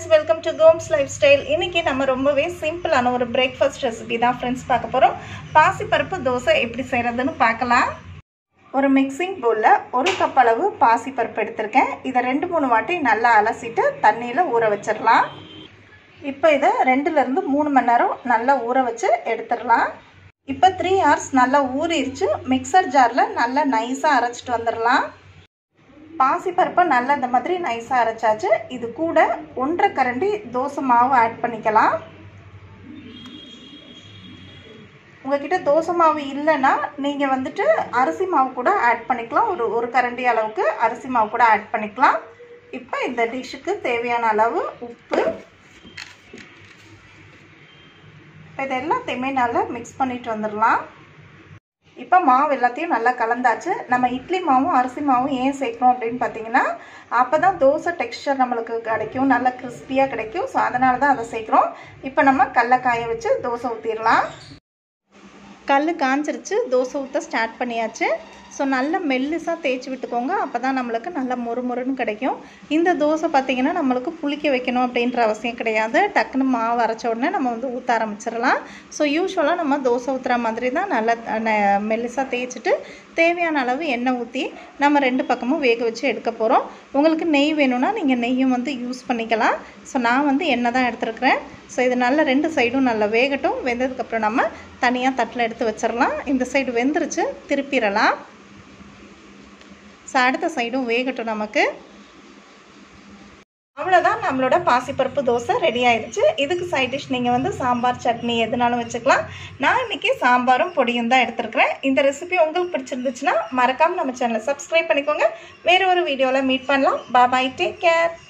friends welcome to Gomes lifestyle இன்றைக்கி நம்ம ரொம்பவே சிம்பிளான ஒரு பிரேக்ஃபாஸ்ட் ரெசிபி தான் ஃப்ரெண்ட்ஸ் பார்க்க போகிறோம் பாசிப்பருப்பு தோசை எப்படி செய்கிறதுன்னு பார்க்கலாம் ஒரு மிக்சிங் பவுலில் ஒரு கப் அளவு பாசிப்பருப்பு எடுத்திருக்கேன் இதை ரெண்டு மூணு வாட்டி நல்லா அலசிட்டு தண்ணியில் ஊற வச்சிடலாம் இப்போ இதை ரெண்டுலேருந்து மூணு மணி நேரம் நல்லா ஊற வச்சு எடுத்துடலாம் இப்போ த்ரீ ஹவர்ஸ் நல்லா ஊறிடுச்சு மிக்சர் ஜாரில் நல்லா நைஸாக அரைச்சிட்டு வந்துடலாம் பாசிப்பருப்பை நல்லா இந்த மாதிரி நைஸாக அரைச்சாச்சு இது கூட ஒன்றரை கரண்டி தோசை மாவு ஆட் பண்ணிக்கலாம் உங்ககிட்ட தோசை மாவு இல்லைன்னா நீங்கள் வந்துட்டு அரிசி மாவு கூட ஆட் பண்ணிக்கலாம் ஒரு ஒரு கரண்டி அளவுக்கு அரிசி மாவு கூட ஆட் பண்ணிக்கலாம் இப்போ இந்த டிஷ்ஷுக்கு தேவையான அளவு உப்பு இது எல்லாத்தையுமே நல்லா மிக்ஸ் பண்ணிட்டு வந்துடலாம் இப்போ மாவு எல்லாத்தையும் நல்லா கலந்தாச்சு நம்ம இட்லி மாவும் அரிசி மாவும் ஏன் சேர்க்குறோம் அப்படின்னு பார்த்தீங்கன்னா அப்போ தான் தோசை டெக்ஸ்டர் நம்மளுக்கு கிடைக்கும் நல்லா கிறிஸ்பியாக கிடைக்கும் ஸோ அதனால தான் அதை சேர்க்குறோம் இப்போ நம்ம கடல காய வச்சு தோசை ஊற்றிடலாம் கல் காஞ்சிருச்சு தோசை ஊற்ற ஸ்டார்ட் பண்ணியாச்சு ஸோ நல்லா மெல்லிசாக தேய்ச்சி விட்டுக்கோங்க அப்போ தான் நம்மளுக்கு நல்லா மொறுமொறுன்னு கிடைக்கும் இந்த தோசை பார்த்திங்கன்னா நம்மளுக்கு புளிக்க வைக்கணும் அப்படின்ற அவசியம் கிடையாது டக்குன்னு மாவு அரைச்ச உடனே நம்ம வந்து ஊற்ற ஆரம்பிச்சிடலாம் ஸோ யூஸ்வலாக நம்ம தோசை ஊற்றுற மாதிரி தான் நல்லா மெல்லிசாக தேய்ச்சிட்டு தேவையான அளவு எண்ணெய் ஊற்றி நம்ம ரெண்டு பக்கமும் வேக வச்சு எடுக்க போகிறோம் உங்களுக்கு நெய் வேணும்னா நீங்கள் நெய்யும் வந்து யூஸ் பண்ணிக்கலாம் ஸோ நான் வந்து எண்ணெய் தான் எடுத்துருக்கிறேன் ஸோ இது நல்லா ரெண்டு சைடும் நல்லா வேகட்டும் வெந்ததுக்கப்புறம் நம்ம தனியாக தட்டில் எடுத்து வச்சிடலாம் இந்த சைடு வெந்துருச்சு திருப்பிடலாம் ஸோ அடுத்த சைடும் வேகட்டும் நமக்கு அவ்வளோதான் நம்மளோட பாசிப்பருப்பு தோசை ரெடி ஆயிடுச்சு இதுக்கு சைட் டிஷ் நீங்கள் வந்து சாம்பார் சட்னி எதுனாலும் வச்சுக்கலாம் நான் இன்றைக்கி சாம்பாரும் பொடியும் தான் எடுத்துருக்கிறேன் இந்த ரெசிபி உங்களுக்கு பிடிச்சிருந்துச்சுன்னா மறக்காமல் நம்ம சேனலை சப்ஸ்கிரைப் பண்ணிக்கோங்க வேறு ஒரு வீடியோவில் மீட் பண்ணலாம் பாய் டேக் கேர்